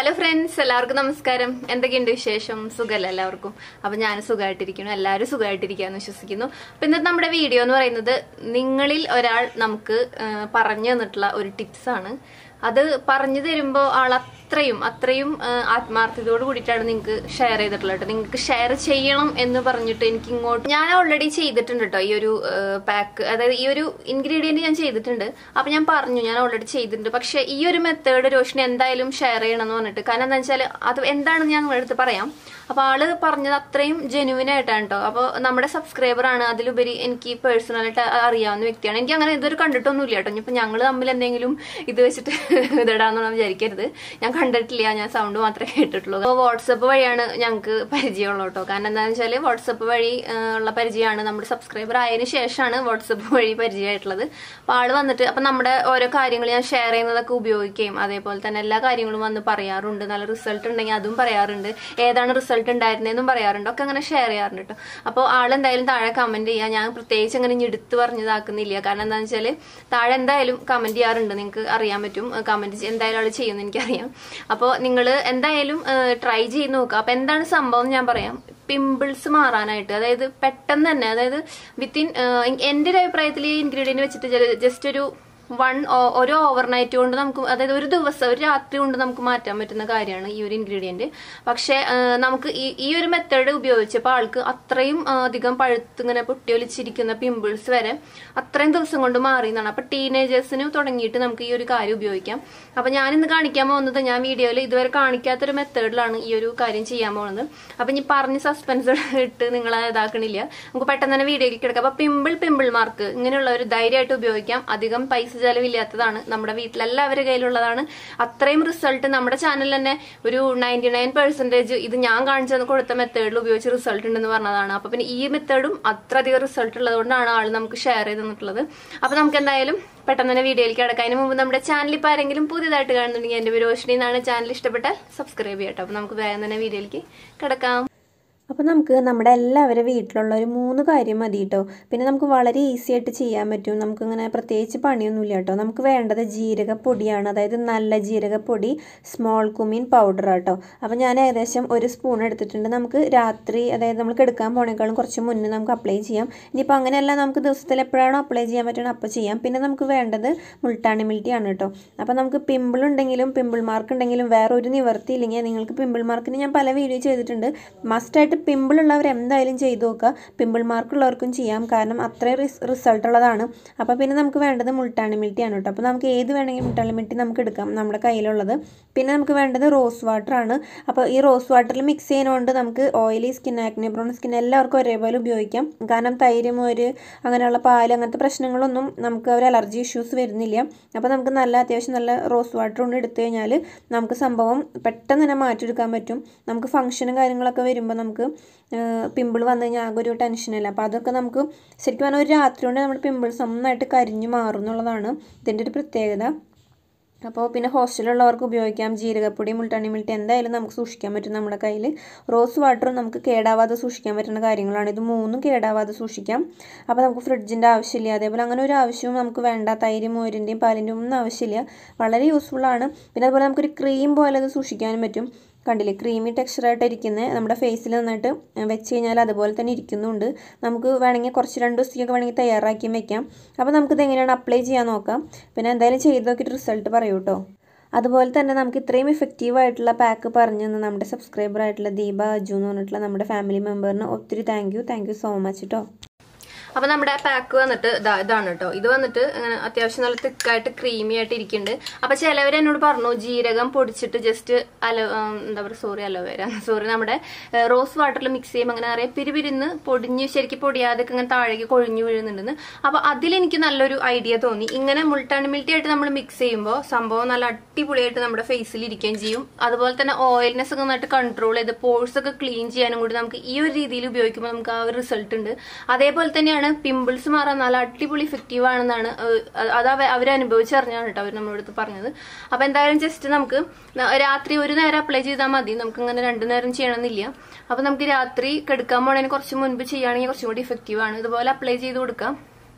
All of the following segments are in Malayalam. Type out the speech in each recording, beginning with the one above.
ഹലോ ഫ്രണ്ട്സ് എല്ലാവർക്കും നമസ്കാരം എന്തൊക്കെയുണ്ട് വിശേഷം സുഖമല്ല എല്ലാവർക്കും അപ്പൊ ഞാൻ സുഖമായിട്ടിരിക്കുന്നു എല്ലാവരും സുഖമായിട്ടിരിക്കാന്ന് വിശ്വസിക്കുന്നു അപ്പൊ ഇന്നത്തെ നമ്മുടെ വീഡിയോ എന്ന് പറയുന്നത് നിങ്ങളിൽ ഒരാൾ നമുക്ക് ആ, പറഞ്ഞു തന്നിട്ടുള്ള ഒരു ടിപ്സ് ആണ് അത് പറഞ്ഞു തരുമ്പോൾ ആൾ അത്രയും അത്രയും ആ, ആത്മാർത്ഥതയോട് കൂടിയിട്ടാണ് നിങ്ങൾക്ക് ഷെയർ ചെയ്തിട്ടുള്ളത് കേട്ടോ നിങ്ങൾക്ക് ഷെയർ ചെയ്യണം എന്ന് പറഞ്ഞിട്ട് എനിക്ക് ഇങ്ങോട്ട് ഞാൻ ഓൾറെഡി ചെയ്തിട്ടുണ്ട് കേട്ടോ ഈ ഒരു പാക്ക് അതായത് ഈ ഒരു ഇൻഗ്രീഡിയന്റ് ഞാൻ ചെയ്തിട്ടുണ്ട് അപ്പൊ ഞാൻ പറഞ്ഞു ഞാൻ ഓൾറെഡി ചെയ്തിട്ടുണ്ട് പക്ഷെ ഈ ഒരു മെത്തേഡ് രോഷിനി എന്തായാലും ഷെയർ ചെയ്യണം എന്ന് പറഞ്ഞിട്ട് കാരണം എന്താ വെച്ചാൽ അത് എന്താണെന്ന് ഞാൻ നിങ്ങളുടെ അടുത്ത് പറയാം അപ്പൊ ആള് പറഞ്ഞത് അത്രയും ജെനുവിൻ ആയിട്ടാണ് കേട്ടോ അപ്പൊ നമ്മുടെ സബ്സ്ക്രൈബർ ആണ് അതിലുപരി എനിക്ക് പേഴ്സണലായിട്ട് അറിയാവുന്ന വ്യക്തിയാണ് എനിക്ക് അങ്ങനെ ഇതൊരു കണ്ടിട്ടൊന്നുമില്ല കേട്ടോ ഇനിയിപ്പോ ഞങ്ങൾ തമ്മിൽ എന്തെങ്കിലും ഇത് വെച്ചിട്ട് ഇതിടാന്നൊന്നും വിചാരിക്കരുത് ഞാൻ കണ്ടിട്ടില്ല ഞാൻ സൗണ്ട് മാത്രമേ കേട്ടിട്ടുള്ളൂ അപ്പോൾ വാട്സപ്പ് വഴിയാണ് ഞങ്ങൾക്ക് പരിചയമുള്ളൂ കേട്ടോ കാരണം എന്താണെന്ന് വെച്ചാൽ വാട്സപ്പ് വഴി ആ, ഉള്ള പരിചയമാണ് നമ്മുടെ സബ്സ്ക്രൈബർ ആയതിനു ശേഷമാണ് വാട്സപ്പ് വഴി പരിചയമായിട്ടുള്ളത് അപ്പോൾ ആള് വന്നിട്ട് അപ്പം നമ്മുടെ ഓരോ കാര്യങ്ങൾ ഞാൻ ഷെയർ ചെയ്യുന്നതൊക്കെ ഉപയോഗിക്കുകയും അതേപോലെ തന്നെ എല്ലാ കാര്യങ്ങളും വന്ന് പറയാറുണ്ട് നല്ല റിസൾട്ട് ഉണ്ടെങ്കിൽ അതും പറയാറുണ്ട് ഏതാണ് റിസൾട്ട് ഉണ്ടായിരുന്നതെന്നും പറയാറുണ്ട് ഒക്കെ അങ്ങനെ ഷെയർ ചെയ്യാറുണ്ട് കേട്ടോ അപ്പോൾ ആളെന്തായാലും താഴെ കമന്റ് ചെയ്യുക ഞാൻ പ്രത്യേകിച്ച് അങ്ങനെ ഇനി എടുത്ത് പറഞ്ഞതാക്കുന്നില്ല കാരണം എന്താണെന്ന് വെച്ചാൽ താഴെ എന്തായാലും കമന്റ് ചെയ്യാറുണ്ട് നിങ്ങൾക്ക് അറിയാൻ പറ്റും കമന്റ് എന്തായാലും ആൾ ചെയ്യുമെന്ന് എനിക്കറിയാം അപ്പോൾ നിങ്ങൾ എന്തായാലും ട്രൈ ചെയ്ത് നോക്കുക അപ്പോൾ എന്താണ് സംഭവം എന്ന് ഞാൻ പറയാം പിമ്പിൾസ് മാറാനായിട്ട് അതായത് പെട്ടെന്ന് തന്നെ അതായത് വിത്തിൻ എൻ്റെ ഒരു അഭിപ്രായത്തിൽ ഈ ഇൻഗ്രീഡിയൻറ്റ് വെച്ചിട്ട് ജസ്റ്റ് ഒരു വൺ ഒരു ഓവർനൈറ്റ് കൊണ്ട് നമുക്ക് അതായത് ഒരു ദിവസം ഒരു രാത്രി കൊണ്ട് നമുക്ക് മാറ്റാൻ പറ്റുന്ന കാര്യമാണ് ഈ ഒരു ഇൻഗ്രീഡിയന്റ് പക്ഷെ ആ, നമുക്ക് ഈ ഈ ഒരു മെത്തേഡ് ഉപയോഗിച്ചപ്പോൾ ആൾക്ക് അത്രയും ആ, അധികം പഴുത്തിങ്ങനെ പൊട്ടിയൊലിച്ചിരിക്കുന്ന പിമ്പിൾസ് വരെ അത്രയും ദിവസം കൊണ്ട് മാറി എന്നാണ് അപ്പൊ ടീനേജേഴ്സിന് തുടങ്ങിയിട്ട് നമുക്ക് ഈ ഒരു കാര്യം ഉപയോഗിക്കാം അപ്പൊ ഞാൻ ഇന്ന് കാണിക്കാൻ പോകുന്നത് ഞാൻ വീഡിയോയിൽ ഇതുവരെ കാണിക്കാത്തൊരു മെത്തേഡിലാണ് ഈ ഒരു കാര്യം ചെയ്യാൻ പോകുന്നത് അപ്പൊ ഇനി പറഞ്ഞ് സസ്പെൻസ് ഇട്ട് നിങ്ങളെ ഇതാക്കണില്ല നമുക്ക് പെട്ടെന്ന് തന്നെ വീഡിയോയിൽ കിടക്കാം അപ്പൊ പിമ്പിൾ പിമ്പിൾ മാർക്ക് ഇങ്ങനെയുള്ള ഒരു ധൈര്യമായിട്ട് ഉപയോഗിക്കാം അധികം പൈസ ചെലവില്ലാത്തതാണ് നമ്മുടെ വീട്ടിലെല്ലാവരുടെ കയ്യിലുള്ളതാണ് അത്രയും റിസൾട്ട് നമ്മുടെ ചാനലിൽ തന്നെ ഒരു നയൻറ്റി നയൻ പെർസെന്റേജ് ഇത് ഞാൻ കാണിച്ചു കൊടുത്ത മെത്തേഡിൽ ഉപയോഗിച്ച് റിസൾട്ട് ഉണ്ടെന്ന് പറഞ്ഞതാണ് അപ്പൊ പിന്നെ ഈ മെത്തേഡും അത്രയധികം റിസൾട്ട് ഉള്ളതുകൊണ്ടാണ് ആൾ നമുക്ക് ഷെയർ ചെയ്ത് തന്നിട്ടുള്ളത് അപ്പൊ നമുക്ക് എന്തായാലും പെട്ടെന്ന് തന്നെ വീഡിയോയിലേക്ക് കിടക്കാം അതിന് മുമ്പ് നമ്മുടെ ചാനൽ ഇപ്പോൾ ആരെങ്കിലും പുതിയതായിട്ട് കാണുന്നുണ്ടെങ്കിൽ എന്റെ പേര് രോഷിനി എന്നാണ് ചാനൽ ഇഷ്ടപ്പെട്ടാൽ സബ്സ്ക്രൈബ് ചെയ്യട്ടോ അപ്പൊ നമുക്ക് വേഗം തന്നെ വീഡിയോയിലേക്ക് കിടക്കാം അപ്പോൾ നമുക്ക് നമ്മുടെ എല്ലാവരുടെ വീട്ടിലുള്ള ഒരു മൂന്ന് കാര്യം മതി കേട്ടോ പിന്നെ നമുക്ക് വളരെ ഈസി ആയിട്ട് ചെയ്യാൻ പറ്റും നമുക്കിങ്ങനെ പ്രത്യേകിച്ച് പണിയൊന്നുമില്ല കേട്ടോ നമുക്ക് വേണ്ടത് ജീരകപ്പൊടിയാണ് അതായത് നല്ല ജീരകപ്പൊടി സ്മോൾ കുമീൻ പൗഡർ കേട്ടോ അപ്പോൾ ഞാൻ ഏകദേശം ഒരു സ്പൂൺ എടുത്തിട്ടുണ്ട് നമുക്ക് രാത്രി അതായത് നമ്മൾ എടുക്കാൻ പോണേക്കാളും കുറച്ച് മുന്നേ നമുക്ക് അപ്ലൈ ചെയ്യാം ഇനിയിപ്പോൾ അങ്ങനെയല്ല നമുക്ക് ദിവസത്തിൽ എപ്പോഴാണോ അപ്ലൈ ചെയ്യാൻ പറ്റണം അപ്പോൾ ചെയ്യാം പിന്നെ നമുക്ക് വേണ്ടത് മുൾട്ടാണി മിൽറ്റി ആണ് കേട്ടോ അപ്പോൾ നമുക്ക് പിമ്പിൾ ഉണ്ടെങ്കിലും പിമ്പിൾ മാർക്ക് ഉണ്ടെങ്കിലും വേറെ ഒരു നിവർത്തി ഇല്ലെങ്കിൽ നിങ്ങൾക്ക് പിമ്പിൾ മാർക്കിന് ഞാൻ പല വീഡിയോ ചെയ്തിട്ടുണ്ട് മസ്റ്റായിട്ട് പിമ്പിൾ ഉള്ളവർ എന്തായാലും ചെയ്തു നോക്കുക പിമ്പിൾ മാർക്ക് ഉള്ളവർക്കും ചെയ്യാം കാരണം അത്രയും റിസൾട്ട് ഉള്ളതാണ് അപ്പോൾ പിന്നെ നമുക്ക് വേണ്ടത് മുൾട്ടാണി മിൽറ്റി ആണ് കേട്ടോ അപ്പോൾ നമുക്ക് ഏത് വേണമെങ്കിലും മുൾട്ടാണി മിൽറ്റി നമുക്ക് എടുക്കാം നമ്മുടെ കയ്യിലുള്ളത് പിന്നെ നമുക്ക് വേണ്ടത് റോസ് വാട്ടർ ആണ് അപ്പോൾ ഈ റോസ് വാട്ടറിൽ മിക്സ് ചെയ്യുന്നതുകൊണ്ട് നമുക്ക് oily skin acne brown skin എല്ലാവർക്കും ഒരേപോലെ ഉപയോഗിക്കാം കാരണം തൈര് മോര് അങ്ങനെയുള്ള പാല് അങ്ങനത്തെ പ്രശ്നങ്ങളൊന്നും നമുക്ക് ഒരു അലർജി ഇഷ്യൂസ് വരുന്നില്ല അപ്പോൾ നമുക്ക് നല്ല അത്യാവശ്യം നല്ല റോസ് വാട്ടർ കൊണ്ട് എടുത്തു കഴിഞ്ഞാൽ നമുക്ക് സംഭവം പെട്ടെന്ന് തന്നെ മാറ്റിയെടുക്കാൻ പറ്റും നമുക്ക് ഫംഗ്ഷനും കാര്യങ്ങളൊക്കെ വരുമ്പോൾ നമുക്ക് പിമ്പിൾ വന്നു കഴിഞ്ഞാൽ ആകെ ഒരു ടെൻഷനല്ല അപ്പോൾ അതൊക്കെ നമുക്ക് ശരിക്കും പറഞ്ഞാൽ ഒരു രാത്രി കൊണ്ട് നമ്മുടെ പിമ്പിൾസ് നന്നായിട്ട് കരിഞ്ഞു മാറും എന്നുള്ളതാണ് ഇതിൻ്റെ ഒരു പ്രത്യേകത അപ്പോൾ പിന്നെ ഹോസ്റ്റലിലുള്ളവർക്ക് ഉപയോഗിക്കാം ജീരകപ്പൊടി മുൾട്ടാണി മിൽട്ടി എന്തായാലും നമുക്ക് സൂക്ഷിക്കാൻ പറ്റും നമ്മുടെ കയ്യിൽ റോസ് വാട്ടറും നമുക്ക് കേടാവാതെ സൂക്ഷിക്കാൻ പറ്റുന്ന കാര്യങ്ങളാണ് ഇത് മൂന്നും കേടാവാതെ സൂക്ഷിക്കാം അപ്പോൾ നമുക്ക് ഫ്രിഡ്ജിൻ്റെ ആവശ്യമില്ല അതേപോലെ അങ്ങനെ ഒരു ആവശ്യവും നമുക്ക് വേണ്ട തൈര് മോരിൻ്റെയും പാലിൻ്റെയും ഒന്നും ആവശ്യമില്ല വളരെ യൂസ്ഫുള്ളാണ് പിന്നെ അതുപോലെ നമുക്കൊരു ക്രീം പോലെ അത് സൂക്ഷിക്കാനും പറ്റും കണ്ടില്ലേ ക്രീമി ടെക്സ്ചറായിട്ട് ഇരിക്കുന്നത് നമ്മുടെ ഫേസിൽ നന്നായിട്ട് വെച്ച് കഴിഞ്ഞാൽ അതുപോലെ തന്നെ ഇരിക്കുന്നുണ്ട് നമുക്ക് വേണമെങ്കിൽ കുറച്ച് രണ്ട് ദിവസത്തേക്കൊക്കെ വേണമെങ്കിൽ തയ്യാറാക്കിയും വെക്കാം അപ്പോൾ നമുക്കിത് എങ്ങനെയാണ് അപ്ലൈ ചെയ്യാൻ നോക്കാം പിന്നെ എന്തായാലും ചെയ്ത് നോക്കിയിട്ട് റിസൾട്ട് പറയൂ കേട്ടോ അതുപോലെ തന്നെ നമുക്ക് ഇത്രയും ഇഫക്റ്റീവ് ആയിട്ടുള്ള പാക്ക് പറഞ്ഞു തന്ന നമ്മുടെ സബ്സ്ക്രൈബർ ആയിട്ടുള്ള ദീപ അജു എന്ന് പറഞ്ഞിട്ടുള്ള നമ്മുടെ ഫാമിലി മെമ്പറിന് ഒത്തിരി thank you thank you so much കേട്ടോ അപ്പൊ നമ്മുടെ പാക്ക് വന്നിട്ട് ദാ ഇതാണ് കേട്ടോ ഇത് വന്നിട്ട് ഇങ്ങനെ അത്യാവശ്യം നല്ല തിക്കായിട്ട് ക്രീമി ആയിട്ട് ഇരിക്കുന്നുണ്ട് അപ്പൊ ചിലവർ എന്നോട് പറഞ്ഞു ജീരകം പൊടിച്ചിട്ട് ജസ്റ്റ് അലോ ഉം, എന്താ പറയുക സോറി അലോവേര സോറി നമ്മുടെ റോസ് വാട്ടറിൽ മിക്സ് ചെയ്യുമ്പോൾ അങ്ങനെ അറിയാം പിരിപിരിന്ന് പൊടിഞ്ഞ് ശരിക്കും പൊടിയാതെ ഇങ്ങനെ താഴേക്ക് കൊഴിഞ്ഞു വീഴുന്നുണ്ടെന്ന് അപ്പൊ അതിലെനിക്ക് നല്ലൊരു ഐഡിയ തോന്നി ഇങ്ങനെ മുൾട്ടാണി മിൽറ്റി ആയിട്ട് നമ്മൾ മിക്സ് ചെയ്യുമ്പോൾ സംഭവം നല്ല അടിപൊളിയായിട്ട് നമ്മുടെ ഫേസിൽ ഇരിക്കുകയും ചെയ്യും അതുപോലെ തന്നെ ഓയിൽനെസ് ഒക്കെ നന്നായിട്ട് കൺട്രോൾ ചെയ്ത് പോഴ്സ് ഒക്കെ ക്ലീൻ ചെയ്യാനും കൂടി നമുക്ക് ഈ ഒരു രീതിയിൽ ഉപയോഗിക്കുമ്പോൾ നമുക്ക് ആ ഒരു റിസൾട്ട് ഉണ്ട് അതേപോലെ തന്നെയാണ് പിമ്പിൾസ് മാറാൻ നല്ല അടിപൊളി ഇഫക്റ്റീവ് ആണെന്നാണ് ഏഹ്, അത് അവ- അവർ അനുഭവിച്ചറിഞ്ഞാണ് കേട്ടോ അവർ നമ്മുടെ അടുത്ത് പറഞ്ഞത് അപ്പൊ എന്തായാലും ജസ്റ്റ് നമുക്ക് ന- രാത്രി ഒരു നേരം അപ്ലൈ ചെയ്താൽ മതി നമുക്ക് ഇങ്ങനെ രണ്ടു നേരം ചെയ്യണമെന്നില്ല അപ്പൊ നമുക്ക് രാത്രി കെടുക്കാൻ പോണതിന് കുറച്ച് മുൻപ് ചെയ്യുകയാണെങ്കിൽ കുറച്ചും കൂടി ഇഫക്റ്റീവ് ആണ് ഇതുപോലെ അപ്ലൈ ചെയ്ത് കൊടുക്കാം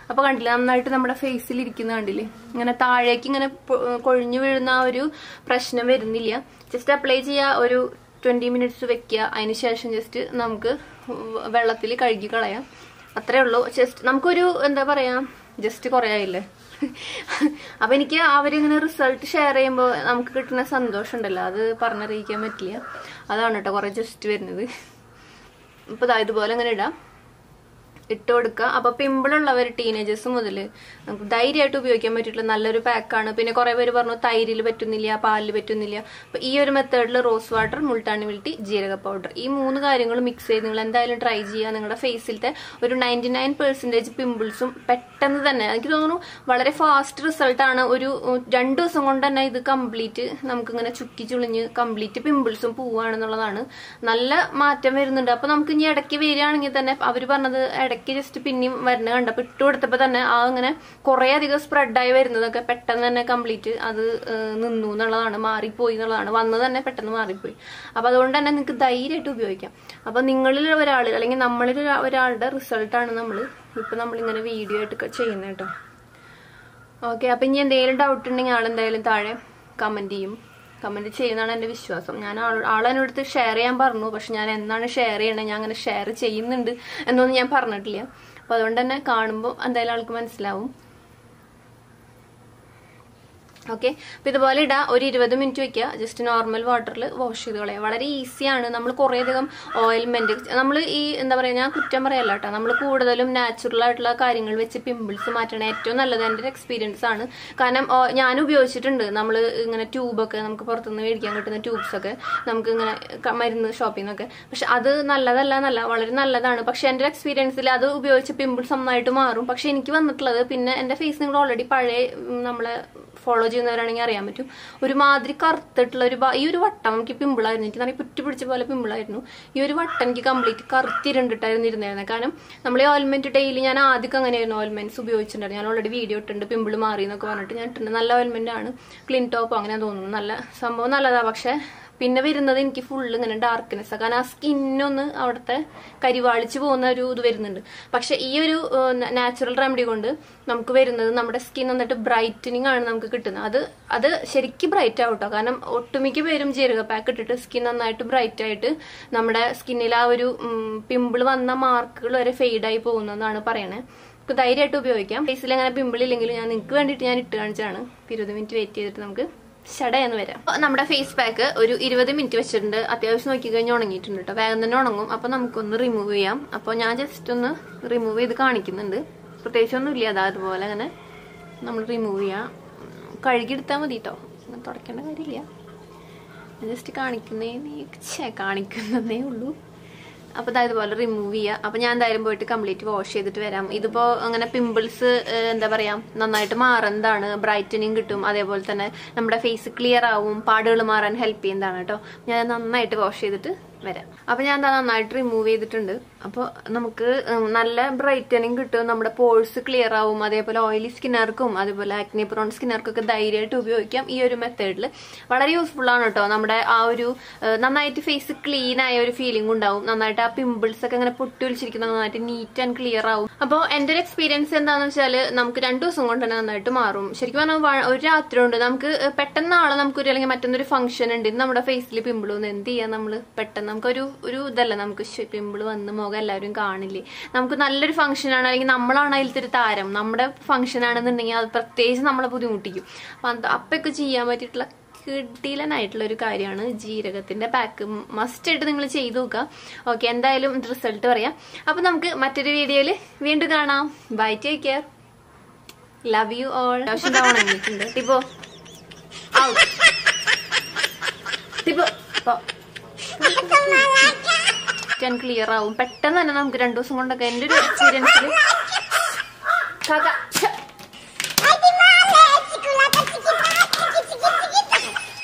അപ്പൊ കണ്ടില്ലേ നന്നായിട്ട് നമ്മുടെ ഫേസിൽ ഇരിക്കുന്ന കണ്ടില്ലേ ഇങ്ങനെ താഴേക്ക് ഇങ്ങനെ പൊ- കൊഴിഞ്ഞു വീഴുന്ന ആ ഒരു പ്രശ്നം വരുന്നില്ല ജസ്റ്റ് അപ്ലൈ ചെയ്യുക ഒരു ട്വന്റി മിനിറ്റ്സ് വെക്കുക അതിന് ശേഷം ജസ്റ്റ് നമുക്ക് വെള്ളത്തിൽ കഴുകി കളയാം അത്രേ ഉള്ളൂ ജസ്റ്റ് നമുക്കൊരു എന്താ പറയാ ജസ്റ്റ് കുറേ ആയില്ലേ അപ്പൊ എനിക്ക് അവരിങ്ങനെ റിസൾട്ട് ഷെയർ ചെയ്യുമ്പോൾ നമുക്ക് കിട്ടുന്ന സന്തോഷം ഉണ്ടല്ലോ അത് പറഞ്ഞറിയിക്കാൻ പറ്റില്ല അതാണ് കേട്ടോ കുറെ ജസ്റ്റ് വരുന്നത് ഇപ്പൊ ദാ ഇതുപോലെ അങ്ങനെ ഇടാം ഇട്ട് കൊടുക്കുക അപ്പൊ പിമ്പിൾ ഉള്ളവർ ടീനേജേഴ്സ് മുതൽ നമുക്ക് ധൈര്യമായിട്ട് ഉപയോഗിക്കാൻ പറ്റിയിട്ടുള്ള നല്ലൊരു പാക്കാണ് പിന്നെ കുറെ പേര് പറഞ്ഞു തൈരിൽ പറ്റുന്നില്ല പാലിൽ പറ്റുന്നില്ല അപ്പൊ ഈ ഒരു മെത്തേഡിൽ റോസ് വാട്ടർ മുൾട്ടാണി മിൽട്ടി ജീരക പൗഡർ ഈ മൂന്ന് കാര്യങ്ങൾ മിക്സ് ചെയ്ത് നിങ്ങൾ എന്തായാലും ട്രൈ ചെയ്യുക നിങ്ങളുടെ ഫേസിലത്തെ ഒരു നയൻറ്റി നയൻ പെർസെന്റേജ് പിമ്പിൾസും പെട്ടെന്ന് തന്നെ എനിക്ക് തോന്നുന്നു വളരെ ഫാസ്റ്റ് റിസൾട്ട് ആണ് ഒരു ഉം, രണ്ട് ദിവസം കൊണ്ട് തന്നെ ഇത് കംപ്ലീറ്റ് നമുക്കിങ്ങനെ ചുക്കി ചുളിഞ്ഞ് കംപ്ലീറ്റ് പിമ്പിൾസും പോവുകയാണെന്നുള്ളതാണ് നല്ല മാറ്റം വരുന്നുണ്ട് അപ്പൊ നമുക്ക് ഇനി ഇടയ്ക്ക് വരികയാണെങ്കിൽ തന്നെ അവര് പറഞ്ഞത് ഇടയ്ക്ക് ജസ്റ്റ് പിന്നെയും വരുന്ന കണ്ടപ്പോ ഇട്ട് കൊടുത്തപ്പോ തന്നെ ആ അങ്ങനെ കുറെ അധികം സ്പ്രെഡായി വരുന്നതൊക്കെ പെട്ടെന്ന് തന്നെ കംപ്ലീറ്റ് അത് ഏഹ്, നിന്നു എന്നുള്ളതാണ് മാറിപ്പോയി എന്നുള്ളതാണ് വന്നത് തന്നെ പെട്ടെന്ന് മാറിപ്പോയി അപ്പൊ അതുകൊണ്ട് തന്നെ നിങ്ങൾക്ക് ധൈര്യമായിട്ട് ഉപയോഗിക്കാം അപ്പൊ നിങ്ങളിൽ ഒരാൾ അല്ലെങ്കിൽ നമ്മളിൽ ഒരാ- ഒരാളുടെ റിസൾട്ടാണ് നമ്മൾ ഇപ്പൊ നമ്മളിങ്ങനെ വീഡിയോ ആയിട്ട് ചെയ്യുന്നത് കേട്ടോ ഓക്കെ അപ്പൊ ഇനി എന്തെങ്കിലും ഡൗട്ട് ഉണ്ടെങ്കിൽ ആളെന്തായാലും താഴെ കമന്റ് ചെയ്യും കമന്റ് ചെയ്യുന്നതാണ് എന്റെ വിശ്വാസം ഞാൻ ആൾ- ആളെന്നോടത്ത് ഷെയർ ചെയ്യാൻ പറഞ്ഞു പക്ഷെ ഞാൻ എന്നാണ് ഷെയർ ചെയ്യണത് ഞാൻ അങ്ങനെ ഷെയർ ചെയ്യുന്നുണ്ട് എന്നൊന്നും ഞാൻ പറഞ്ഞിട്ടില്ല അപ്പൊ അതുകൊണ്ട് തന്നെ കാണുമ്പോൾ എന്തായാലും ആൾക്ക് മനസ്സിലാവും ഓക്കെ അപ്പൊ ഇതുപോലെ ഇടാ ഒരു ഇരുപത് മിനിറ്റ് വെക്കുക ജസ്റ്റ് നോർമൽ വാട്ടറിൽ വാഷ് ചെയ്ത് കളയുക വളരെ ഈസിയാണ് നമ്മൾ കുറേ അധികം ഓയിൽമെന്റ് നമ്മൾ ഈ എന്താ പറയാ ഞാൻ കുറ്റം പറയല്ല കേട്ടോ നമ്മൾ കൂടുതലും നാച്ചുറൽ ആയിട്ടുള്ള കാര്യങ്ങൾ വെച്ച് പിമ്പിൾസ് മാറ്റണ ഏറ്റവും നല്ലത് എൻ്റെ ഒരു എക്സ്പീരിയൻസ് ആണ് കാരണം ഓ, ഞാൻ ഉപയോഗിച്ചിട്ടുണ്ട് നമ്മൾ ഇങ്ങനെ ട്യൂബൊക്കെ നമുക്ക് പുറത്തുനിന്ന് മേടിക്കാൻ കിട്ടുന്ന ട്യൂബ്സ് ഒക്കെ നമുക്ക് ഇങ്ങനെ ക- മരുന്ന് ഷോപ്പിൽ നിന്നൊക്കെ പക്ഷെ അത് നല്ലതല്ല എന്നല്ല വളരെ നല്ലതാണ് പക്ഷെ എൻ്റെ ഒരു എക്സ്പീരിയൻസിൽ അത് ഉപയോഗിച്ച് പിമ്പിൾസ് നന്നായിട്ട് മാറും പക്ഷെ എനിക്ക് വന്നിട്ടുള്ളത് പിന്നെ എൻ്റെ ഫേസ് നിങ്ങൾ ഓൾറെഡി പഴയ ഉം, നമ്മളെ ഫോളോ ചെയ്യുന്നവരാണെങ്കിൽ അറിയാൻ പറ്റും ഒരുമാതിരി കറുത്തിട്ടുള്ള ഒരു ഭാ- ഈ ഒരു വട്ടം എനിക്ക് പിമ്പിളായിരുന്നു എനിക്ക് നല്ല പുറ്റി പിടിച്ച പോലെ പിമ്പിളായിരുന്നു ഈ ഒരു വട്ടം എനിക്ക് കംപ്ലീറ്റ് കറുത്തിരണ്ടിട്ടായിരുന്നു ഇരുന്നായിരുന്നത് കാരണം നമ്മൾ ഈ ഓയിൽമെന്റ് ഡെയിലി ഞാൻ ആദ്യം അങ്ങനെയായിരുന്നു ഓയിൽമെന്റ്സ് ഉപയോഗിച്ചിട്ടുണ്ടായിരുന്നു ഞാൻ ഓൾറെഡി വീഡിയോ ഇട്ടുണ്ട് പിമ്പിൾ മാറി എന്നൊക്കെ പറഞ്ഞിട്ട് ഞാൻ ഇട്ടുണ്ട് നല്ല ഓയിൽമെന്റ് ആണ് ക്ലീൻ ടോപ്പ് അങ്ങനെ തോന്നുന്നു നല്ല സംഭവം നല്ലതാ പക്ഷെ പിന്നെ വരുന്നത് എനിക്ക് ഫുള്ള് ഇങ്ങനെ ഡാർക്ക്നെസ് കാരണം ആ സ്കിന്നൊന്ന് അവിടുത്തെ കരിവാളിച്ച് പോകുന്ന ഒരു ഇത് വരുന്നുണ്ട് പക്ഷെ ഈ ഒരു നാച്ചുറൽ റെമഡി കൊണ്ട് നമുക്ക് വരുന്നത് നമ്മുടെ സ്കിൻ നന്നായിട്ട് ബ്രൈറ്റനിങ് ആണ് നമുക്ക് കിട്ടുന്നത് അത് അത് ശരിക്കും ബ്രൈറ്റ് ആവട്ടോ കാരണം ഒട്ടുമിക്ക പേരും ജീരക പാക്ക് ഇട്ടിട്ട് സ്കിൻ നന്നായിട്ട് ബ്രൈറ്റ് ആയിട്ട് നമ്മുടെ സ്കിന്നിൽ ആ ഒരു പിമ്പിൾ വന്ന മാർക്കുകൾ വരെ ഫെയ്ഡായി പോകുന്നതെന്നാണ് പറയണേ നമുക്ക് ധൈര്യമായിട്ട് ഉപയോഗിക്കാം ഫേസിൽ അങ്ങനെ പിമ്പിൾ ഇല്ലെങ്കിലും ഞാൻ നിങ്ങൾക്ക് വേണ്ടിയിട്ട് ഞാൻ ഇട്ട് കാണിച്ചാണ് ഇരുപത് മിനിറ്റ് വെയിറ്റ് ചെയ്തിട്ട് നമുക്ക് ഷടയെന്ന് വരാം അപ്പൊ നമ്മുടെ ഫേസ് പാക്ക് ഒരു ഇരുപത് മിനിറ്റ് വെച്ചിട്ടുണ്ട് അത്യാവശ്യം നോക്കി കഴിഞ്ഞ് ഉണങ്ങിയിട്ടുണ്ട് കേട്ടോ വേഗം തന്നെ ഉണങ്ങും അപ്പൊ നമുക്കൊന്ന് റിമൂവ് ചെയ്യാം അപ്പൊ ഞാൻ ജസ്റ്റ് ഒന്ന് റിമൂവ് ചെയ്ത് കാണിക്കുന്നുണ്ട് പ്രത്യേകിച്ചൊന്നും ഇല്ല അതാ അതുപോലെ അങ്ങനെ നമ്മൾ റിമൂവ് ചെയ്യാം കഴുകിയെടുത്താൽ മതി കേട്ടോ അങ്ങനെ തുടയ്ക്കേണ്ട കാര്യമില്ല ജസ്റ്റ് കാണിക്കുന്നേ ഛേ കാണിക്കുന്നതേ ഉള്ളൂ അപ്പൊ ദാ ഇതുപോലെ റിമൂവ് ചെയ്യുക അപ്പൊ ഞാൻ എന്തായാലും പോയിട്ട് കംപ്ലീറ്റ് വാഷ് ചെയ്തിട്ട് വരാം ഇതിപ്പോ അങ്ങനെ പിമ്പിൾസ് എന്താ പറയാ നന്നായിട്ട് മാറുന്നതാണ് ബ്രൈറ്റനിങ് കിട്ടും അതേപോലെ തന്നെ നമ്മുടെ ഫേസ് ക്ലിയർ ആവും പാടുകൾ മാറാൻ ഹെൽപ്പ് ചെയ്യുന്നതാണ് കേട്ടോ ഞാൻ നന്നായിട്ട് വാഷ് ചെയ്തിട്ട് വരാം അപ്പൊ ഞാൻ എന്താ നന്നായിട്ട് റിമൂവ് ചെയ്തിട്ടുണ്ട് അപ്പോൾ നമുക്ക് ഉം, നല്ല ബ്രൈറ്റനിങ് കിട്ടും നമ്മുടെ പോഴ്സ് ക്ലിയർ ആവും അതേപോലെ ഓയിലി സ്കിന്നർക്കും അതേപോലെ ആക്നി പ്രോൺ സ്കിന്നർക്കൊക്കെ ധൈര്യമായിട്ട് ഉപയോഗിക്കാം ഈ ഒരു മെത്തേഡിൽ വളരെ യൂസ്ഫുൾ ആണ് കേട്ടോ നമ്മുടെ ആ ഒരു ഏഹ്, നന്നായിട്ട് ഫേസ് ക്ലീൻ ആയ ഒരു ഫീലിംഗ് ഉണ്ടാവും നന്നായിട്ട് ആ പിമ്പിൾസ് ഒക്കെ അങ്ങനെ പൊട്ടി ഒലിച്ചിരിക്കുന്ന നന്നായിട്ട് നീറ്റ് ആൻഡ് ക്ലിയർ ആവും അപ്പോൾ എന്റെ ഒരു എക്സ്പീരിയൻസ് എന്താണെന്ന് വെച്ചാൽ നമുക്ക് രണ്ടു ദിവസം കൊണ്ട് തന്നെ നന്നായിട്ട് മാറും ശരിക്കും പറഞ്ഞാൽ വ- ഒരു രാത്രി കൊണ്ട് നമുക്ക് ഏഹ്, പെട്ടെന്ന് നാളെ നമുക്കൊരു അല്ലെങ്കിൽ മറ്റൊന്നൊരു ഫംഗ്ഷൻ ഉണ്ട് ഇത് നമ്മുടെ ഫേസിൽ പിമ്പിൾ വന്ന് എന്ത് ചെയ്യാം നമ്മൾ പെട്ടെന്ന് നമുക്കൊരു ഒരു ഇതല്ല നമുക്ക് പിമ്പിൾ വന്ന് മുഖം എല്ലാവരും കാണില്ലേ നമുക്ക് നല്ലൊരു ഫംഗ്ഷൻ ആണ് അല്ലെങ്കിൽ നമ്മളാണ് അതിലത്തെ ഒരു താരം നമ്മുടെ ഫംഗ്ഷൻ ആണെന്നുണ്ടെങ്കിൽ അത് പ്രത്യേകിച്ച് നമ്മളെ ബുദ്ധിമുട്ടിക്കും അപ്പൊ അത് അപ്പൊക്കെ ചെയ്യാൻ പറ്റിയിട്ടുള്ള കിടിലനായിട്ടുള്ള ഒരു കാര്യമാണ് ജീരകത്തിന്റെ പാക്ക് മസ്റ്റ് ആയിട്ട് നിങ്ങൾ ചെയ്തു നോക്കുക ഓക്കെ എന്തായാലും റിസൾട്ട് പറയാം അപ്പൊ നമുക്ക് മറ്റൊരു വീഡിയോയിൽ വീണ്ടും കാണാം bye take care love you all ഉണങ്ങിയിട്ടുണ്ട് ടിപ്പോ ഔട്ട് ടിപ്പോ ക്ലിയർ ആവും പെട്ടെന്ന് തന്നെ നമുക്ക് രണ്ടു ദിവസം കൊണ്ടൊക്കെ എന്റെ ഒരു എക്സ്പീരിയൻസിൽ കാക്ക